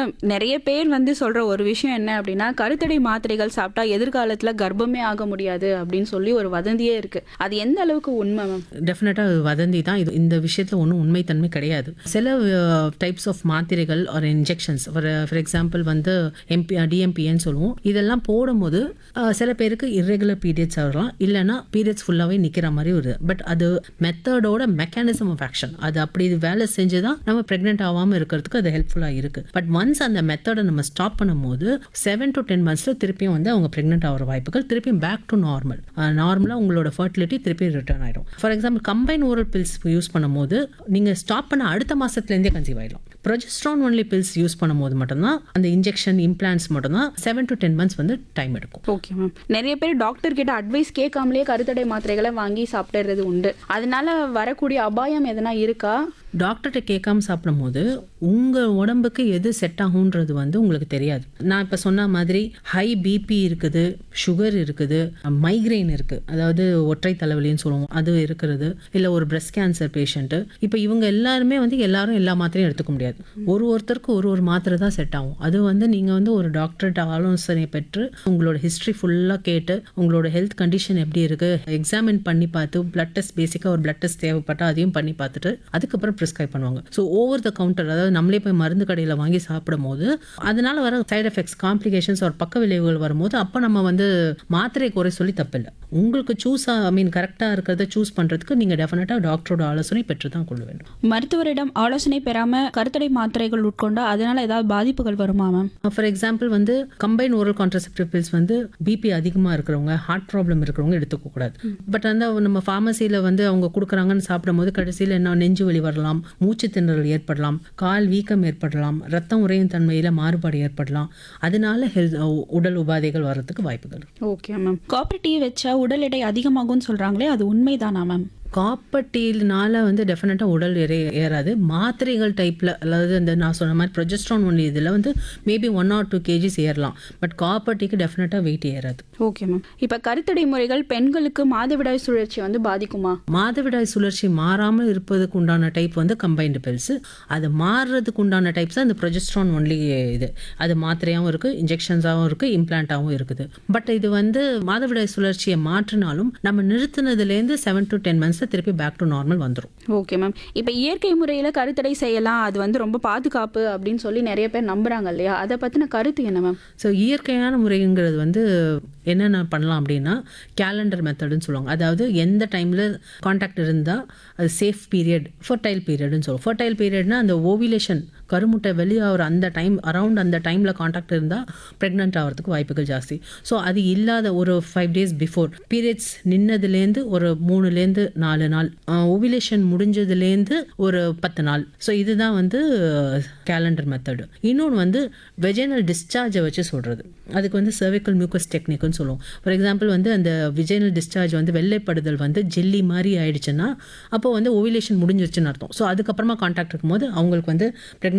Ma'am நிறைய பேர் வந்து சொல்ற ஒரு விஷயம் என்ன அப்படின்னா கருத்தடை மாத்திரைகள் சாப்பிட்டா எதிர்காலத்துல கர்ப்பமே ஆக முடியாது அப்படின்னு சொல்லி ஒரு வதந்தியே இருக்கு அது எந்த அளவுக்கு உண்மை மேம் டெஃபினட்டாக வதந்தி தான் இது இந்த விஷயத்தில் ஒன்றும் உண்மைத்தன்மை கிடையாது சில டைப்ஸ் ஆஃப் மாத்திரைகள் ஒரு இன்ஜெக்ஷன்ஸ் ஃபார் ஃபார் எக்ஸாம்பிள் வந்து எம்பி டிஎம்பின்னு சொல்லுவோம் இதெல்லாம் போடும்போது அஹ், சில பேருக்கு இர்ரெகுலர் பீரியட்ஸ் வரலாம் இல்லைன்னா பீரியட்ஸ் ஃபுல்லாகவே நிற்கிற மாதிரி வருது பட் அது மெத்தடோட மெக்கானிசம் ஆஃப் ஆக்ஷன் அது அப்படி வேலை செஞ்சு தான் நம்ம ப்ரெக்னென்ட் ஆகாமல் இருக்கிறதுக்கு அது ஹெல்ப்ஃபுல்லாக இருக்குது பட் ஒன்ஸ் அந்த மெத்தடை நம்ம ஸ்டாப் பண்ணும்போது செவன் டு டென் மந்த்ஸில் திருப்பியும் வந்து அவங்க ப்ரெக்னென்ட் ஆகிற வாய்ப்புகள் திருப்பியும் பேக் டு நார்மல் நார்மலாக உங்களோட ஃபர்டிலிட்டி திருப்பி ரிட்டர்ன் ஆயிடும் for example combine oral pills use பண்ணும்போது நீங்கள் ஸ்டாப் பண்ண அடுத்த மாசத்துலேருந்தே கன்சீவ் ஆயிடலாம் ப்ரொஜெஸ்ட்ரான் ஒன்லி பில்ஸ் யூஸ் பண்ணும்போது மட்டும்தான் அந்த இன்ஜெக்ஷன் இம்ப்ளான்ஸ் மட்டும்தான் செவன் டு டென் மந்த்ஸ் வந்து டைம் எடுக்கும் ஓகே மேம் நிறைய பேர் டாக்டர் கிட்ட அட்வைஸ் கேட்காமலே கருத்தடை மாத்திரைகளை வாங்கி சாப்பிடுறது உண்டு அதனால வரக்கூடிய அபாயம் எதனா இருக்கா டாக்டர்கிட்ட கேட்காம சாப்பிடும்போது உங்கள் உடம்புக்கு எது செட் ஆகுன்றது வந்து உங்களுக்கு தெரியாது நான் இப்போ சொன்ன மாதிரி ஹை பிபி இருக்குது சுகர் இருக்குது மைக்ரெயின் இருக்குது அதாவது ஒற்றை தலைவலின்னு சொல்லுவோம் அது இருக்கிறது இல்லை ஒரு பிரஸ்ட் கேன்சர் பேஷண்ட்டு இப்போ இவங்க எல்லாருமே வந்து எல்லாரும் எல்லா மாத்திரையும் எடுத்துக்க முடியாது ஒரு ஒருத்தருக்கு ஒரு ஒரு மாத்திரை தான் செட் ஆகும் அது வந்து நீங்கள் வந்து ஒரு டாக்டர்கிட்ட ஆலோசனை பெற்று உங்களோட ஹிஸ்ட்ரி ஃபுல்லாக கேட்டு உங்களோட ஹெல்த் கண்டிஷன் எப்படி இருக்குது எக்ஸாமின் பண்ணி பார்த்து பிளட் டெஸ்ட் பேசிக்காக ஒரு பிளட் டெஸ்ட் தேவைப்பட்டால் அதையும் பண்ணி பார்த்துட்டு அதுக்கப்புறம் ப்ரிஸ்கிரைப் பண்ணுவாங்க ஸோ ஓவர் த கவுண்டர் அதாவது நம்மளே போய் மருந்து கடையில் வாங்கி சாப்பிடும் போது அதனால வர சைடு எஃபெக்ட்ஸ் காம்ப்ளிகேஷன்ஸ் ஒரு பக்க விளைவுகள் வரும்போது அப்போ நம்ம வந்து மாத்திரை குறை சொல்லி தப்பில்லை உங்களுக்கு சூஸ் ஐ மீன் கரெக்டாக இருக்கிறத சூஸ் பண்ணுறதுக்கு நீங்கள் டெஃபினட்டாக டாக்டரோட ஆலோசனை பெற்று தான் கொள்ள வேண்டும் மருத்துவரிடம் ஆலோசனை பெறாம கருத்தடை மாத்திரைகள் உட்கொண்டா அதனால ஏதாவது பாதிப்புகள் வருமா மேம் ஃபார் எக்ஸாம்பிள் வந்து கம்பைன் ஓரல் கான்ட்ரசெப்டிவ் பில்ஸ் வந்து பிபி அதிகமாக இருக்கிறவங்க ஹார்ட் ப்ராப்ளம் இருக்கிறவங்க எடுத்துக்க கூடாது பட் வந்து நம்ம ஃபார்மசியில் வந்து அவங்க கொடுக்குறாங்கன்னு சாப்பிடும்போது கடைசியில் என்ன நெஞ்சு வலி வரலாம் மூச்சு திணறல் ஏற்படலாம் கால் வீக்கம் ஏற்படலாம் ரத்தம் உறையும் தன்மையில் மாறுபாடு ஏற்படலாம் அதனால ஹெல்த் உடல் உபாதைகள் வர்றதுக்கு வாய்ப்புகள் இருக்கு. ஓகே மேம் காப்பர் டீ வச்சா உடல் எடை அதிகமாகும்னு சொல்றாங்களே அது உண்மைதானா மேம் காப்பர் டீனால வந்து டெஃபினட்டாக உடல் எடை ஏறாது மாத்திரைகள் டைப்பில் அதாவது இந்த நான் சொன்ன மாதிரி ப்ரொஜெஸ்ட்ரான் ஒன்லி இதில் வந்து maybe one or two KGs ஏறலாம் பட் காப்பர் டீக்கு டெஃபினட்டாக வெயிட் ஏறாது ஓகே மேம் இப்போ கருத்தடை முறைகள் பெண்களுக்கு மாதவிடாய் சுழற்சி வந்து பாதிக்குமா மாதவிடாய் சுழற்சி மாறாமல் இருப்பதுக்கு உண்டான டைப் வந்து கம்பைன்டு பில்ஸ் அது மாறுறதுக்கு உண்டான டைப்ஸ் அந்த ப்ரொஜெஸ்ட்ரான் ஒன்லி இது அது மாத்திரையாகவும் இருக்குது இன்ஜெக்ஷன்ஸாகவும் இருக்குது இம்ப்ளான்ட்டாகவும் இருக்குது பட் இது வந்து மாதவிடாய் சுழற்சியை மாற்றினாலும் நம்ம நிறுத்தினதுலேருந்து செவன் டு டென் மந்த்ஸில் திருப்பி பேக் டு நார்மல் வந்துடும் ஓகே மேம் இப்போ இயற்கை முறையில் கருத்தடை செய்யலாம் அது வந்து ரொம்ப பாதுகாப்பு அப்படின்னு சொல்லி நிறைய பேர் நம்புறாங்க இல்லையா அதை பற்றின கருத்து என்ன மேம் ஸோ இயற்கையான முறைங்கிறது வந்து என்னென்ன பண்ணலாம் அப்படின்னா கேலண்டர் மெத்தடுன்னு சொல்லுவாங்க அதாவது எந்த டைமில் காண்டாக்ட் இருந்தால் அது சேஃப் பீரியட் ஃபர்டைல் பீரியட்னு சொல்லுவோம் ஃபர்டைல் பீரியட்னா அந்த ஓவிலேஷன் கருமுட்டை வெளியாகிற அந்த டைம் அரவுண்ட் அந்த டைமில் காண்டாக்ட் இருந்தால் ப்ரெக்னென்ட் ஆகிறதுக்கு வாய்ப்புகள் ஜாஸ்தி ஸோ அது இல்லாத ஒரு ஃபைவ் டேஸ் பிஃபோர் பீரியட்ஸ் நின்னதுலேருந்து ஒரு மூணுலேருந்து நாலு நாள் ஓவிலேஷன் முடிஞ்சதுலேருந்து ஒரு பத்து நாள் ஸோ இதுதான் வந்து கேலண்டர் மெத்தடு இன்னொன்று வந்து வெஜைனல் டிஸ்சார்ஜை வச்சு சொல்கிறது அதுக்கு வந்து cervical மியூக்கஸ் டெக்னிக்னு சொல்லுவோம் ஃபார் எக்ஸாம்பிள் வந்து அந்த விஜைனல் டிஸ்சார்ஜ் வந்து வெள்ளைப்படுதல் வந்து ஜெல்லி மாதிரி ஆயிடுச்சுன்னா அப்போ வந்து ஓவிலேஷன் முடிஞ்சிருச்சுன்னு அர்த்தம் ஸோ அதுக்கப்புறமா காண்டாக்ட் இருக்கும்போது அவங்களுக்கு வந்து pregnant